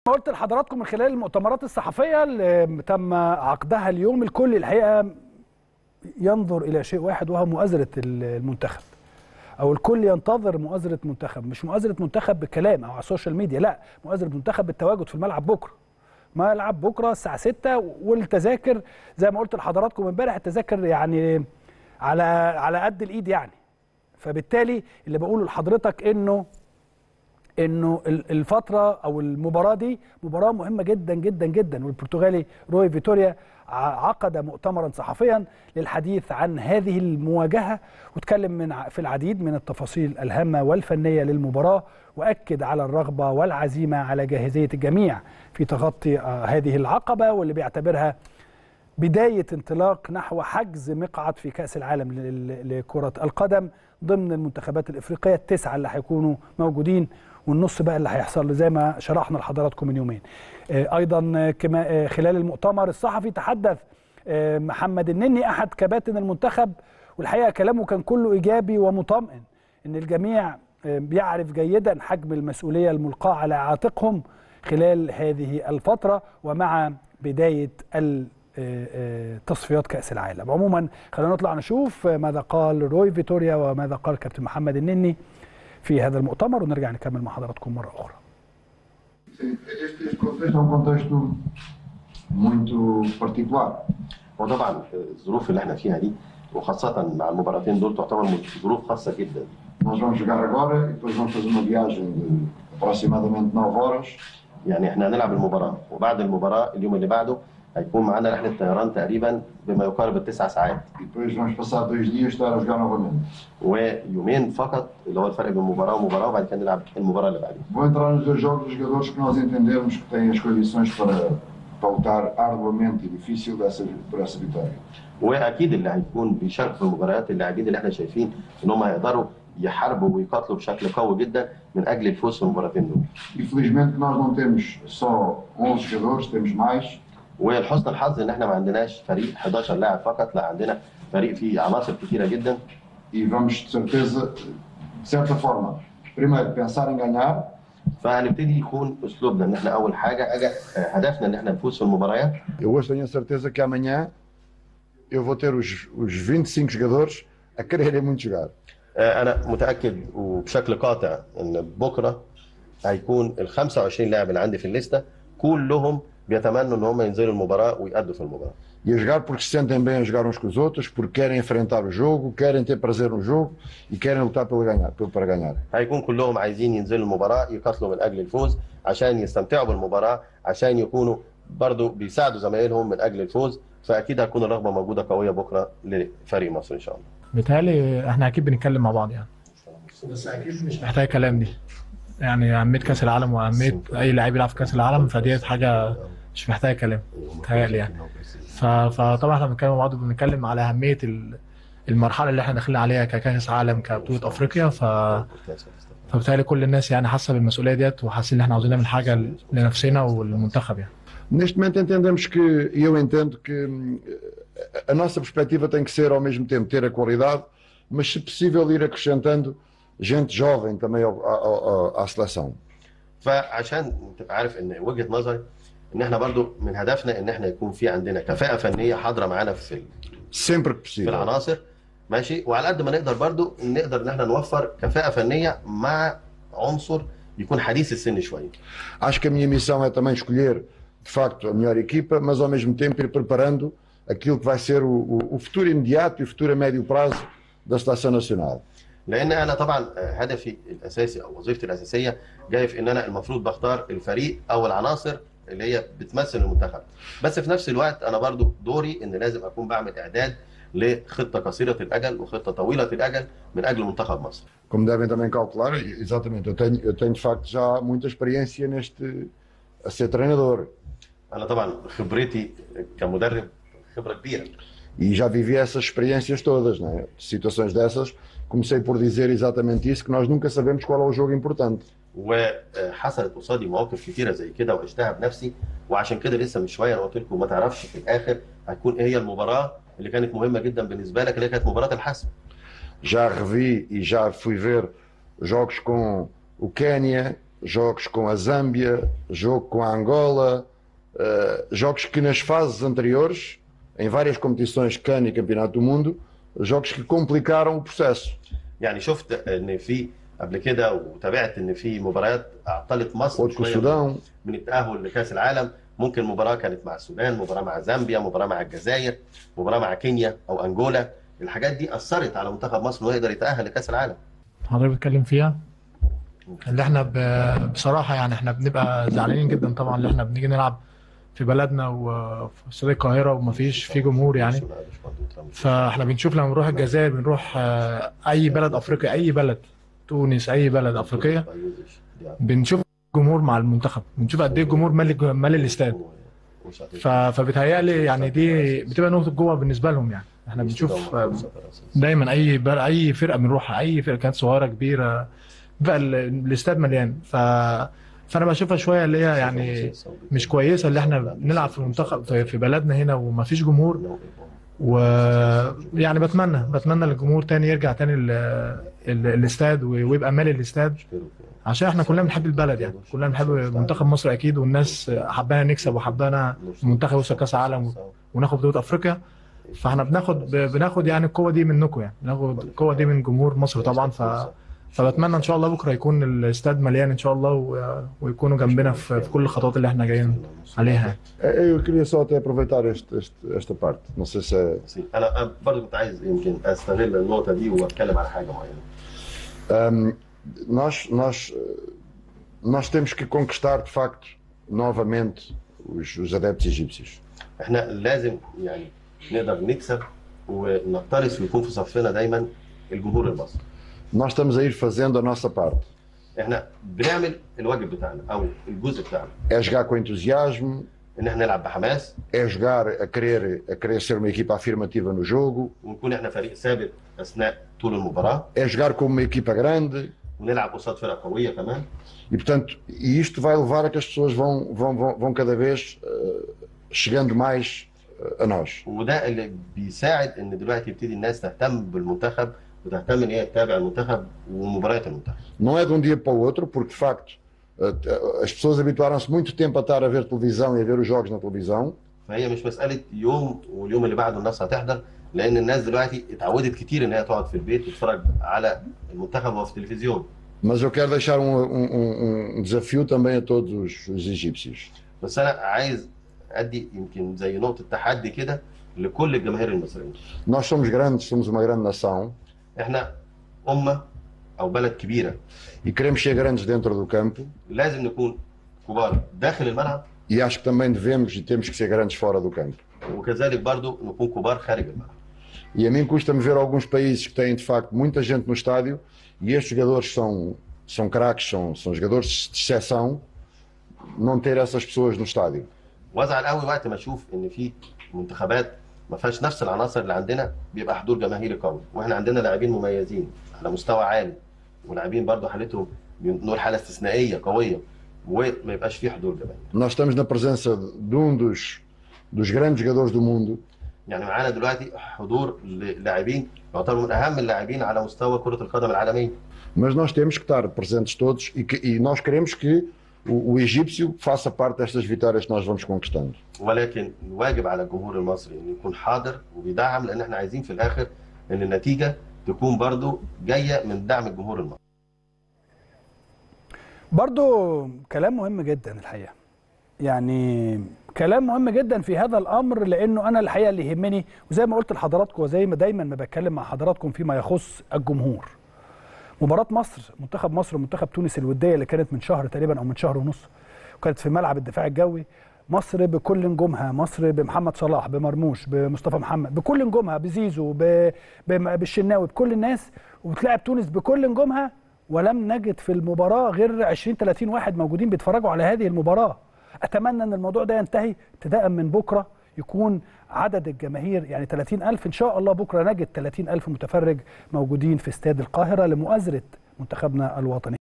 قلت لحضراتكم من خلال المؤتمرات الصحفيه اللي تم عقدها اليوم الكل الحقيقه ينظر الى شيء واحد وهو مؤازره المنتخب او الكل ينتظر مؤازره منتخب مش مؤازره منتخب بكلام او على السوشيال ميديا لا مؤازره منتخب بالتواجد في الملعب بكره ملعب بكره الساعه 6 والتذاكر زي ما قلت لحضراتكم امبارح التذاكر يعني على على قد الايد يعني فبالتالي اللي بقوله لحضرتك انه انه الفتره او المباراه دي مباراه مهمه جدا جدا جدا والبرتغالي روي فيتوريا عقد مؤتمرا صحفيا للحديث عن هذه المواجهه واتكلم من في العديد من التفاصيل الهامه والفنيه للمباراه واكد على الرغبه والعزيمه على جاهزيه الجميع في تخطي هذه العقبه واللي بيعتبرها بدايه انطلاق نحو حجز مقعد في كاس العالم لكره القدم ضمن المنتخبات الافريقيه التسعه اللي هيكونوا موجودين والنص بقى اللي هيحصل زي ما شرحنا لحضراتكم من يومين ايضا كما خلال المؤتمر الصحفي تحدث محمد النني احد كباتن المنتخب والحقيقه كلامه كان كله ايجابي ومطمئن ان الجميع بيعرف جيدا حجم المسؤوليه الملقاه على عاتقهم خلال هذه الفتره ومع بدايه تصفيات كاس العالم عموما خلينا نطلع نشوف ماذا قال روي فيتوريا وماذا قال كابتن محمد النني في هذا المؤتمر ونرجع نكمل مع حضراتكم مرة أخرى Este, este contexto é um contexto muito particular. وطبعا الظروف اللي احنا فيها دي وخاصة مع المباراتين دول تعتبر ظروف خاصة جدا. Nós vamos jogar agora e depois vamos fazer uma viagem de aproximadamente 9 horas. يعني احنا هنلعب المباراة وبعد المباراة اليوم اللي بعده هيكون معانا رحلة طيران تقريبا بما يقارب التسع ساعات. E depois vamos passar dois dias estar a jogar novamente. ويومين فقط اللي هو الفرق بين مباراة ومباراة وبعد كده نلعب المباراة اللي بعديها. Vou entrar nos dois jogos dos jogadores que nós entendermos que têm as condições para, para lutar arduamente e difícil dessa, por essa vitória. واكيد اللي هيكون بيشاركوا في المباريات اللاعبين اللي احنا شايفين ان هم هيقدروا يحاربوا ويقاتلوا بشكل قوي جدا من اجل الفوز في المباراتين دول. E felizmente que nós não temos só 11 jogadores, temos mais. ولحسن الحظ ان احنا ما عندناش فريق 11 لاعب فقط لا عندنا فريق فيه عناصر كثيره جدا E vamos de certeza, de certa forma, primeiro pensar em ganhar فهنبتدي يكون اسلوبنا ان احنا اول حاجه أجا هدفنا ان احنا نفوز في المباريات Eu hoje tenho a certeza que amanhã eu vou ter os, os 25 jogadores a quererem muito jogar. آه، انا متاكد وبشكل قاطع ان بكره هيكون ال 25 لاعب اللي عندي في الليسته كلهم بيتمنوا ان هم ينزلوا المباراه ويأدوا في المباراه E a jogar porque se sentem bem a jogar uns com os outros, porque querem enfrentar o jogo, querem ter prazer no jogo e querem lutar pelo ganhar, pelo, para ganhar. هيكون كلهم عايزين ينزلوا المباراه يقاتلوا من اجل الفوز عشان يستمتعوا بالمباراه عشان يكونوا برضو بيساعدوا زمايلهم من اجل الفوز فاكيد هتكون الرغبه موجوده قويه بكره لفريق مصر ان شاء الله بيتهيألي احنا اكيد بنتكلم مع بعض يعني بس اكيد مش محتاج كلام دي يعني اهميه كاس العالم واهميه اي لعيب يلعب في كاس العالم فديت حاجه مش محتاجه كلام بيتهيألي يعني ف- فطبعا احنا بنتكلم مع بعض بنتكلم على اهميه ال- المرحله اللي احنا داخلين عليها ككاس عالم كبطوله افريقيا ف فبالتالي كل الناس يعني حاسه بالمسؤوليه ديت وحاسين ان احنا عاوزين نعمل حاجه لنفسنا وللمنتخب يعني Neste momento entendemos que, e eu entendo que hum, a nossa perspectiva tem que ser ao mesmo tempo ter a qualidade, mas se possível ir acrescentando gente jovem também ao, ao, ao, à seleção. فعشان تبقى عارف ان وجهه نظري ان احنا برضو من هدفنا ان احنا يكون في عندنا كفاءه فنيه حاضره معانا في Sempre que في possível. العناصر ماشي وعلى قد ما نقدر برضو نقدر ان احنا نوفر كفاءه فنيه مع عنصر يكون حديث السن شويه Acho que a minha missão é também escolher, de facto, a melhor equipa, mas ao mesmo tempo ir preparando aquilo que vai ser o, o- o futuro imediato e o futuro a médio prazo da seleção nacional. لان انا طبعا هدفي الاساسي او وظيفتي الاساسيه جاي في ان انا المفروض بختار الفريق او العناصر اللي هي بتمثل المنتخب بس في نفس الوقت eنا برضو دوري ان لازم اكون بعمل اعداد لخطه قصيره الاجل وخطه طويله الاجل من اجل منتخب مصر Como devem também calcular, exatamente, eu tenho, eu tenho de facto já muita experiência neste, a ser treinador انا طبعا خبرتي كمدرب خبره كبيره e já vivi essas experiências todas, né? situações dessas. Comecei por dizer exatamente isso, que nós nunca sabemos qual é o jogo importante. وحصلت قصادي مواقف كتيره زي كده وعشتها بنفسي وعشان كده لسه من شويه انا قلت لكم ما تعرفش في الاخر هتكون ايه هي المباراه اللي كانت مهمه جدا بالنسبه لك اللي هي كانت مباراه الحسم Já revi e já fui ver jogos com o Quénia, jogos com a Zâmbia, jogo com a Angola, eh, jogos que nas fases anteriores, em várias competições CAN e Campeonato do Mundo, jogos que complicaram o processo. يعني شفت ان في قبل كده وتابعت ان في مباريات اعطلت مصر Outro com o شوية Sudão, من التاهل لكاس العالم ممكن مباراه كانت مع السودان مباراه مع زامبيا مباراه مع الجزائر مباراه مع كينيا او انجولا الحاجات دي اثرت على منتخب مصر انه يقدر يتاهل لكاس العالم حضرتك بتتكلم فيها اللي احنا ب- بصراحه يعني احنا بنبقى زعلانين جدا طبعا اللي احنا بنيجي نلعب في بلدنا وفي استاد القاهره ومفيش في جمهور يعني فاحنا بنشوف لما بنروح الجزائر بنروح آه، اي بلد افريقيا اي بلد تونس اي بلد افريقيه بنشوف جمهور مع المنتخب بنشوف قد ايه الجمهور مالي مالي الاستاد ف- فبتهيألي يعني دي بتبقى نقطه جوه بالنسبه لهم يعني احنا بنشوف آه، دايما اي بل... اي فرقه بنروحها اي فرقه كانت صغيره كبيره بقى ال- الاستاد مليان ف فانا بشوفها شويه اللي هي يعني مش كويسه اللي احنا بنلعب في المنتخب في في بلدنا هنا ومفيش جمهور ويعني بتمنى بتمنى للجمهور تاني يرجع تاني ال... ال... الاستاد ويبقى مالي الاستاد عشان احنا كلنا بنحب البلد يعني كلنا بنحب منتخب مصر اكيد والناس حبانا نكسب وحبانا المنتخب يوصل كاس عالم وناخد بطوله افريقيا فاحنا بناخد بناخد يعني القوه دي منكم يعني بناخد القوه دي من جمهور مصر طبعا ف فبتمنى ان شاء الله بكره يكون الاستاد مليان ان شاء الله و... ويكونوا جنبنا في... في كل الخطوات اللي احنا جايين عليها eu queria só até aproveitar este, este- esta parte. Não sei se é. بس انا أنا برضه كنت عايز يمكن استغل النقطه دي واتكلم على حاجه معينه Ahm, nós, nós, eh, nós temos que conquistar, de facto, novamente os, os adeptos egípcios. احنا لازم يعني نقدر نكسب ونقترس ويكون في صفنا دايما الجمهور المصري Nós estamos a ir fazendo a nossa parte. احنا بنعمل الواجب بتاعنا او الجزء بتاعنا É jogar com entusiasmo, ان احنا نلعب بحماس é jogar a querer, a querer ser uma equipa afirmativa no jogo, ونكون احنا فريق ثابت اثناء طول المباراه é jogar como uma equipa grande. ونلعب قصاد فرق قويه كمان E, portanto, e isto vai levar a que as pessoas vão, vão, vão, vão cada vez eh, chegando mais eh, a nós. وده اللي بيساعد ان دلوقتي يبتدي الناس تهتم بالمنتخب وتهتم ان هي تتابع المنتخب ومباريات المنتخب Não é de um dia para o outro, porque de facto eh, as pessoas habituaram-se muito tempo a estar a ver televisão e a ver os jogos na televisão. فهي مش مساله يوم واليوم اللي بعده الناس هتحضر لان الناس دلوقتي اتعودت كتير ان هي تقعد في البيت تتفرج على المنتخب وهو في التلفزيون Mas eu quero deixar um, um- um- um desafio também a todos os, os egípcios. بس انا عايز ادي يمكن زي نقطه تحدي كده لكل الجماهير المصريه Nós somos grandes, somos uma grande nação احنا امه او بلد كبيره e queremos ser grandes dentro do campo لازم نكون كبار داخل الملعب e acho que também devemos e temos que ser grandes fora do campo. وكذلك برضو نكون كبار خارج الملعب E a mim custa-me ver alguns países que têm de facto muita gente no estádio e estes jogadores são, são craques, são, são jogadores de exceção, não ter essas pessoas no estádio. وازعل قوي وقت ما اشوف ان في منتخبات ما فيهاش نفس العناصر اللي عندنا بيبقى حضور جماهيري قوي واحنا عندنا لاعبين مميزين على مستوى عالي ولاعبين برضو حالتهم نقول حاله استثنائيه قويه وما يبقاش فيه حضور جماهيري Nós estamos na presença de um dos, dos grandes jogadores do mundo يعني معانا دلوقتي حضور لاعبين يعتبروا من اهم اللاعبين على مستوى كره القدم العالميه mas nós temos que estar presentes todos e, que- e nós queremos que o, o egípcio faça parte destas vitórias que nós vamos conquistando. ولكن الواجب على الجمهور المصري انه يكون حاضر وبيدعم لان احنا عايزين في الاخر ان النتيجه تكون برضو جايه من دعم الجمهور المصري برضو كلام مهم جدا الحقيقه يعني كلام مهم جدا في هذا الامر لانه انا الحقيقه اللي يهمني وزي ما قلت لحضراتكم وزي ما دايما ما بتكلم مع حضراتكم فيما يخص الجمهور مباراه مصر منتخب مصر ومنتخب تونس الوديه اللي كانت من شهر تقريبا او من شهر ونص وكانت في ملعب الدفاع الجوي مصر بكل نجومها مصر بمحمد صلاح بمرموش بمصطفى محمد بكل نجومها بزيزو ب... ب... بالشناوي بكل الناس وبتلعب تونس بكل نجومها ولم نجد في المباراه غير 20 30 واحد موجودين بيتفرجوا على هذه المباراه اتمنى ان الموضوع ده ينتهي ابتداء من بكره يكون عدد الجماهير يعني 30000 ان شاء الله بكره نجد 30000 متفرج موجودين في استاد القاهره لمؤازره منتخبنا الوطني